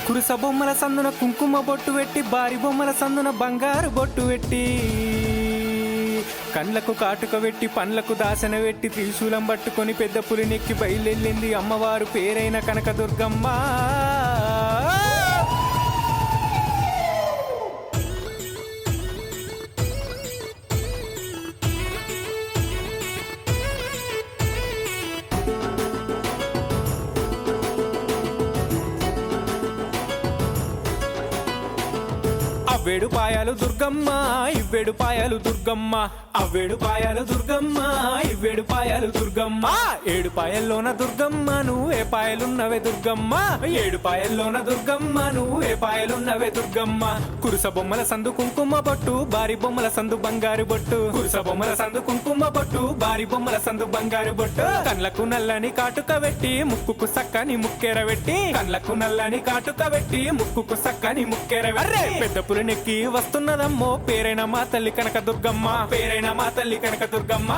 కురుస బొమ్మల సందున కుంకుమ బొట్టు పెట్టి బారి బొమ్మల సందున బంగారు బొట్టు పెట్టి కండ్లకు కాటుక పెట్టి పండ్లకు దాసన పెట్టి త్రిశూలం పట్టుకొని పెద్ద పులినెక్కి బయలుదేరింది అమ్మవారు పేరైన కనకదుర్గమ్మ అవ్వేడు పాయాలు దుర్గమ్మ ఇవ్వేడు పాయాలు దుర్గమ్మ అవ్వేడు పాయాలు దుర్గమ్మ ఇవ్వేడు పాయాలు దుర్గమ్మ ఏడు పాయల్లోన దుర్గమ్మ నువ్వే పాయలున్నవే దుర్గమ్మ ఏడు పాయల్లోన దుర్గమ్మ నువ్వే పాయలున్నవే దుర్గమ్మ కురుస బొమ్మల సందు కుంకుమ బొట్టు బారి బొమ్మల సందు బంగారు బొట్టు కురుస బొమ్మల సందు కుంకుమ బొట్టు బారి బొమ్మల సందు బంగారు బొట్టు కళ్ళకు నల్లని కాటుక పెట్టి ముక్కుకు సక్కని ముక్కెర పెట్టి కళ్ళకు నల్లని కాటుక పెట్టి ముక్కుకు సక్కని ముక్కెర అర్రే పెద్ద పులినెక్కి వస్తున్నదమ్మో పేరైన మా తల్లి కనక దుర్గమ్మ పేరైన మా తల్లి కనక దుర్గమ్మ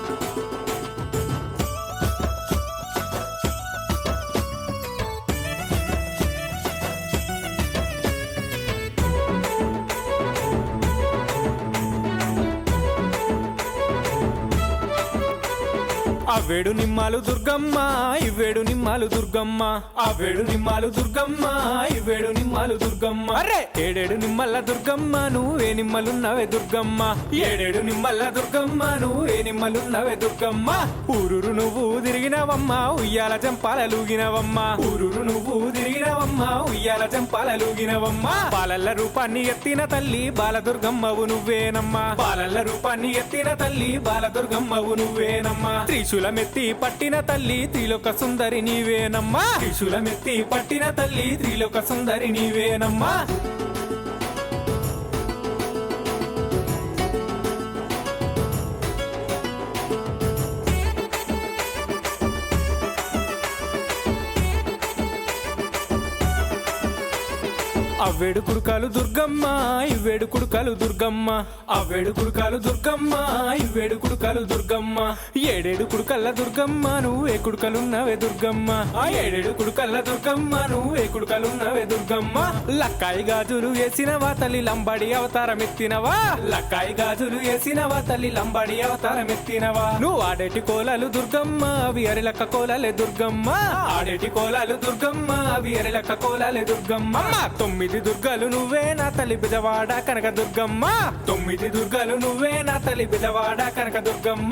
అవేడు నిమ్మాలు దుర్గమ్మ ఇవేడు నిమ్మాలు దుర్గమ్మ అవేడు నిమ్మాలు దుర్గమ్మ ఇవేడు నిమ్మాలు దుర్గమ్మ అరే ఏడేడు నిమ్మల్ల దుర్గమ్మ నువ్వే నిమ్మలున్నవే దుర్గమ్మ ఏడేడు నిమ్మల్ల దుర్గమ్మ నువ్వే నిమ్మలున్నవే దుర్గమ్మ ఊరూరు నువ్వు తిరిగినవమ్మ ఉయ్యాల చంపాల లూగినవమ్మ ఊరూరు నువ్వు తిరిగినవమ్మ ఉయ్యాల చంపాల లూగినవమ్మ బాలల్ల రూపాన్ని ఎత్తిన తల్లి బాలదుర్గమ్మవు నువ్వేనమ్మా బాలల్ల రూపాన్ని ఎత్తిన తల్లి బాలదుర్గమ్మవు నువ్వేనమ్మా త్రిశూలమెత్తి పట్టిన తల్లి త్రిలోక సుందరి నీవేనమ్మా త్రిశూలమెత్తి పట్టిన తల్లి త్రిలోక సుందరి నీవేనమ్మా అవ్వేడు కుడుకాలు దుర్గమ్మ ఇవ్వేడు కుడుకాలు దుర్గమ్మ అవ్వేడు కుడుకాలు దుర్గమ్మ ఇవ్వేడు కుడుకాలు దుర్గమ్మ ఏడేడు కుడుకల్ల దుర్గమ్మ నువ్వే కుడుకలున్నవే దుర్గమ్మ ఆ ఏడేడు కుడుకల్ల దుర్గమ్మ నువ్వే కుడుకలున్నవే దుర్గమ్మ లక్కాయి గాజులు వేసినవా తల్లి లంబడి అవతారం ఎత్తినవా లక్కాయి గాజులు వేసినవా తల్లి లంబడి అవతారం ఎత్తినవా నువ్వు ఆడేటి కోలాలు దుర్గమ్మ అవి అరిలక్క కోలాలే దుర్గమ్మ ఆడేటి కోలాలు దుర్గమ్మ అవి అరిలక్క కోలాలే దుర్గమ్మ అమ్మ, తొమ్మిది దుర్గలు నువ్వే నా తల్లి బిజవాడ కనక దుర్గమ్మ తొమ్మిది దుర్గలు నువ్వే నా తల్లి బిజవాడ కనక దుర్గమ్మ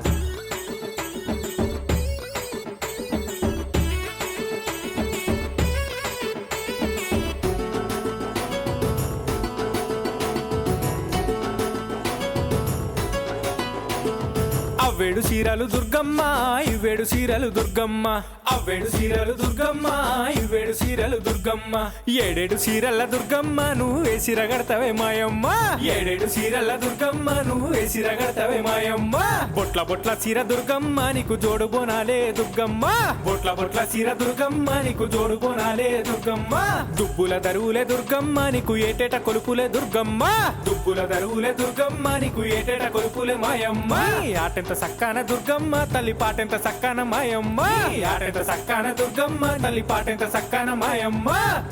అవ్వేడు చీరలు దుర్గమ్మ ఇవ్వేడు చీరలు దుర్గమ్మ అవ్వేడు చీరలు దుర్గమ్మ ఇవ్వేడు చీరలు దుర్గమ్మ ఏడేడు చీరల దుర్గమ్మ నువ్వు వేసి రగడతావే మాయమ్మ ఏడేడు చీరల దుర్గమ్మ నువ్వు వేసి రగడతావే మాయమ్మ బొట్ల బొట్ల చీర దుర్గమ్మ నీకు జోడు బోనాలే దుర్గమ్మ బొట్ల బొట్ల చీర దుర్గమ్మ నీకు జోడు బోనాలే దుర్గమ్మ దుబ్బుల దరువులే దుర్గమ్మ నీకు ఏటేట కొలుపులే దుర్గమ్మ దుబ్బుల దరువులే దుర్గమ్మ నీకు ఏటేట కొలుపులే మాయమ్మ ఈ ఆటెంత సక్కాన దుర్గమ్మ తల్లి పాటెంత సక్కాన మాయమ్మ ఈ ఆటెంత సక్కాన దుర్గమ్మ తల్లి పాటెంత సక్కాన మాయమ్మ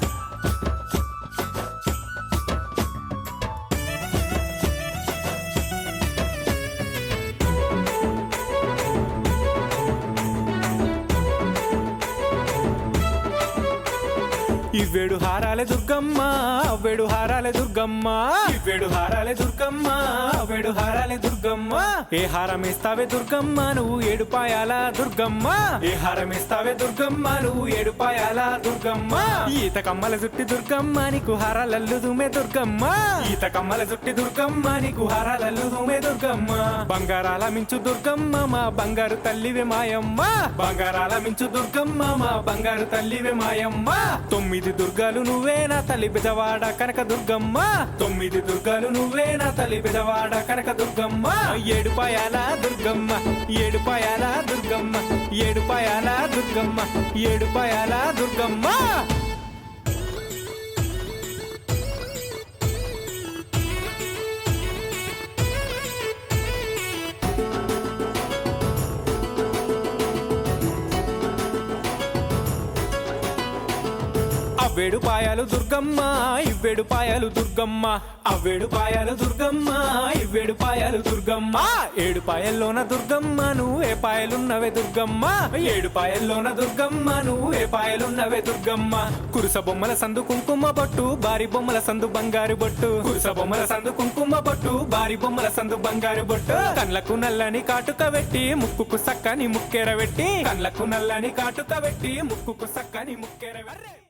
ఇవ్వేడు హారాలే దుర్గమ్మ అవ్వేడు హారాలే దుర్గమ్మ ఇవ్వేడు హారాలే దుర్గమ్మ అవ్వేడు హారాలే దుర్గమ్మ ఏ హారం ఇస్తావే దుర్గమ్మ నువ్వు ఏడు పాయాల దుర్గమ్మ ఏ హారం ఇస్తావే దుర్గమ్మ నువ్వు ఏడు పాయాల దుర్గమ్మ ఈత కమ్మల జుట్టి దుర్గమ్మ నీకు హారాలల్లుదుమే దుర్గమ్మ ఈత కమ్మల జుట్టి దుర్గమ్మ నీకు హారాలల్లుదుమే దుర్గమ్మ బంగారాల మించు దుర్గమ్మ మా బంగారు తల్లివే మాయమ్మ బంగారాల మించు దుర్గమ్మ మా బంగారు తల్లివే మాయమ్మ తొమ్మిది దుర్గాలు నువ్వే నా తల్లి బిజవాడ కనక దుర్గమ్మ తొమ్మిది దుర్గాలు నువ్వే నా తల్లి బిజవాడ కనక దుర్గమ్మ ఏడు పాయాల దుర్గమ్మ ఏడు పాయాల దుర్గమ్మ ఏడు పాయాల దుర్గమ్మ ఏడు పాయాల దుర్గమ్మ అవ్వేడు పాయాలు దుర్గమ్మ ఇవ్వేడు పాయాలు దుర్గమ్మ అవ్వేడు పాయాలు దుర్గమ్మ ఇవ్వేడు పాయాలు దుర్గమ్మ ఏడు పాయల్లోన దుర్గమ్మ నువ్వు ఏ పాయలున్నవే దుర్గమ్మ ఏడు పాయల్లోన దుర్గమ్మ నువ్వు ఏ పాయలున్నవే దుర్గమ్మ కురుస బొమ్మల సందు కుంకుమ బొట్టు బారి బొమ్మల సందు బంగారు బొట్టు కురుస బొమ్మల సందు కుంకుమ బొట్టు బారి బొమ్మల సందు బంగారు బొట్టు కళ్ళకు నల్లని కాటుక పెట్టి ముక్కుకు సక్కని ముక్కెర పెట్టి కళ్ళకు నల్లని కాటుక పెట్టి ముక్కుకు సక్కని ముక్కెర పెట్టి